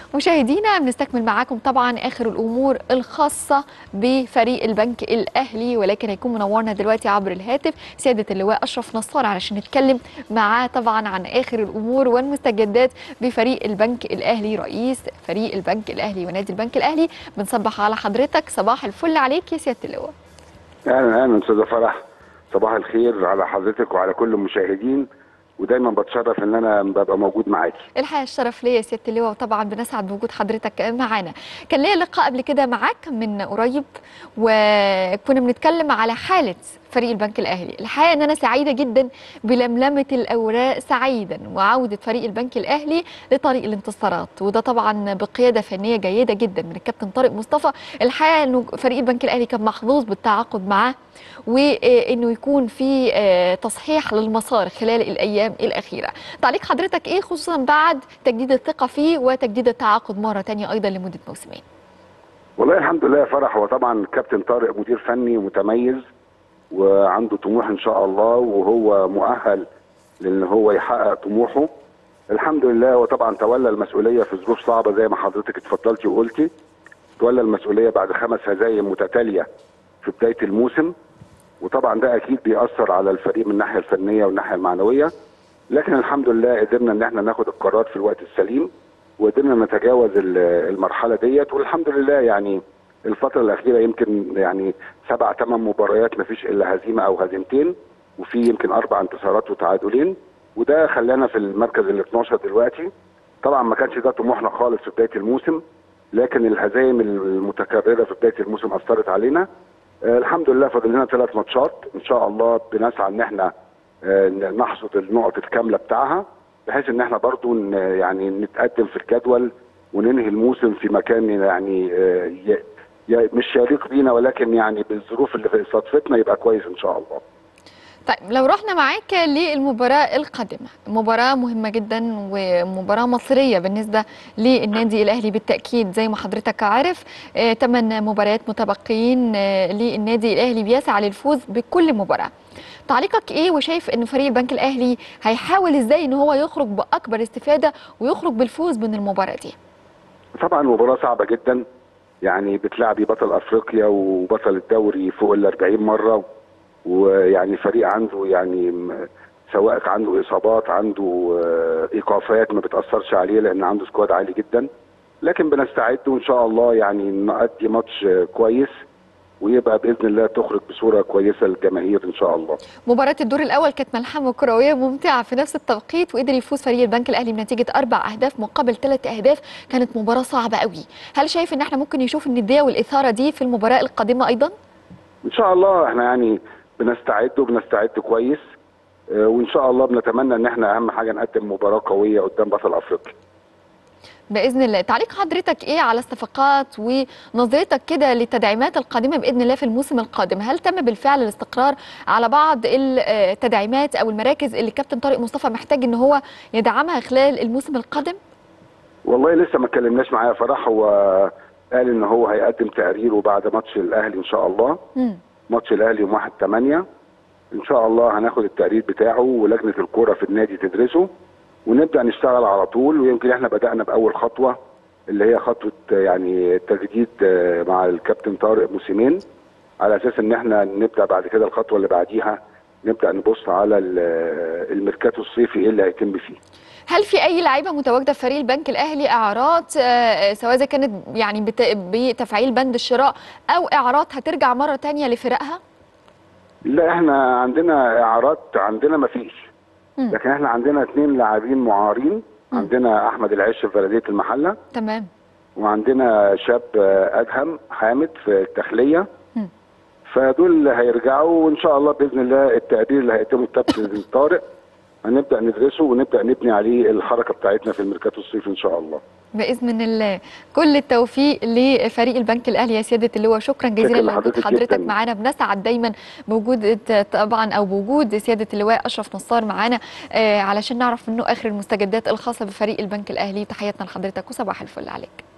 مشاهدينا بنستكمل معاكم طبعا اخر الامور الخاصه بفريق البنك الاهلي ولكن هيكون منورنا دلوقتي عبر الهاتف سياده اللواء اشرف نصار علشان نتكلم معاه طبعا عن اخر الامور والمستجدات بفريق البنك الاهلي رئيس فريق البنك الاهلي ونادي البنك الاهلي بنصبح على حضرتك صباح الفل عليك يا سياده اللواء اهلا اهلا استاذه فرح صباح الخير على حضرتك وعلى كل المشاهدين ودايما بتشرف ان انا ببقى موجود معاكي الحقيقه الشرف ليا يا سياده اللواء وطبعا بنسعد بوجود حضرتك معانا كان ليا لقاء قبل كده معاك من قريب وكنا بنتكلم على حاله فريق البنك الاهلي الحقيقه ان انا سعيده جدا بلملمه الاوراق سعيدا وعوده فريق البنك الاهلي لطريق الانتصارات وده طبعا بقياده فنيه جيده جدا من الكابتن طارق مصطفى الحقيقه انه فريق البنك الاهلي كان محظوظ بالتعاقد معاه وانه يكون في تصحيح للمسار خلال الايام الاخيره تعليق حضرتك ايه خصوصا بعد تجديد الثقه فيه وتجديد التعاقد مره ثانيه ايضا لمده موسمين والله الحمد لله يا فرح هو طبعا كابتن طارق مدير فني متميز وعنده طموح ان شاء الله وهو مؤهل لان هو يحقق طموحه الحمد لله وطبعا تولى المسؤوليه في ظروف صعبه زي ما حضرتك اتفضلتي وقلتي تولى المسؤوليه بعد خمس هزايم متتاليه في بدايه الموسم وطبعا ده اكيد بيأثر على الفريق من الناحيه الفنيه والناحيه المعنويه لكن الحمد لله قدرنا ان احنا ناخد القرار في الوقت السليم وقدرنا نتجاوز المرحله ديت والحمد لله يعني الفتره الاخيره يمكن يعني سبع ثمان مباريات ما فيش الا هزيمه او هزيمتين وفي يمكن اربع انتصارات وتعادلين وده خلانا في المركز ال 12 دلوقتي طبعا ما كانش ده طموحنا خالص في بدايه الموسم لكن الهزايم المتكرره في بدايه الموسم اثرت علينا آه الحمد لله فاضل لنا ثلاث ماتشات ان شاء الله بنسعى ان احنا آه نحصد النقط الكامله بتاعها بحيث ان احنا برضو يعني نتقدم في الجدول وننهي الموسم في مكان يعني آه مش يليق بينا ولكن يعني بالظروف اللي في صدفتنا يبقى كويس ان شاء الله. طيب لو رحنا معاك للمباراة القادمة مباراة مهمة جدا ومباراة مصيرية بالنسبة للنادي الأهلي بالتأكيد زي ما حضرتك عارف ثمان مباريات متبقيين للنادي الأهلي بيسعى للفوز بكل مباراة تعليقك ايه وشايف ان فريق البنك الاهلي هيحاول ازاي ان هو يخرج باكبر استفاده ويخرج بالفوز من المباراه دي طبعا مباراه صعبه جدا يعني بتلعبي بطل افريقيا وبطل الدوري فوق ال 40 مره ويعني فريق عنده يعني سواء عنده اصابات عنده ايقافات ما بتاثرش عليه لان عنده سكواد عالي جدا لكن بنستعد وان شاء الله يعني نأدي ماتش كويس ويبقى باذن الله تخرج بصوره كويسه للجماهير ان شاء الله. مباراه الدور الاول كانت ملحمه كرويه ممتعه في نفس التوقيت وقدر يفوز فريق البنك الاهلي بنتيجه اربع اهداف مقابل ثلاث اهداف كانت مباراه صعبه قوي. هل شايف ان احنا ممكن نشوف النديه والاثاره دي في المباراه القادمه ايضا؟ ان شاء الله احنا يعني بنستعد وبنستعد كويس وان شاء الله بنتمنى ان احنا اهم حاجه نقدم مباراه قويه قدام بطل افريقيا. باذن الله تعليق حضرتك ايه على الصفقات ونظرتك كده للتدعيمات القادمه باذن الله في الموسم القادم هل تم بالفعل الاستقرار على بعض التدعيمات او المراكز اللي كابتن طارق مصطفى محتاج ان هو يدعمها خلال الموسم القادم والله لسه ما اتكلمناش معاه فرح هو قال ان هو هيقدم تقريره بعد ماتش الاهلي ان شاء الله م. ماتش الاهلي يوم 1 8 ان شاء الله هناخد التقرير بتاعه ولجنه الكوره في النادي تدرسه ونبدا نشتغل على طول ويمكن احنا بدانا باول خطوه اللي هي خطوه يعني تجديد مع الكابتن طارق موسيمين على اساس ان احنا نبدا بعد كده الخطوه اللي بعديها نبدا نبص على الميركاتو الصيفي ايه اللي هيتم فيه. هل في اي لعيبه متواجده في فريق البنك الاهلي اعارات سواء اذا كانت يعني بتفعيل بند الشراء او اعارات هترجع مره ثانيه لفرقها؟ لا احنا عندنا اعارات عندنا ما فيش لكن احنا عندنا اثنين لاعبين معارين عندنا احمد العش في بلديه المحله تمام وعندنا شاب ادهم حامد في الداخليه فدول هيرجعوا وان شاء الله باذن الله التقدير اللي هيتم الكابتن طارق هنبدا ندرسه ونبدا نبني عليه الحركه بتاعتنا في الميركاتو الصيفي ان شاء الله باذن الله كل التوفيق لفريق البنك الاهلي يا سياده اللواء شكرا جزيلا لوجود حضرتك معانا بنسعد دايما بوجود طبعا او بوجود سياده اللواء اشرف نصار معانا آه علشان نعرف منه اخر المستجدات الخاصه بفريق البنك الاهلي تحياتنا لحضرتك وصباح الفل عليك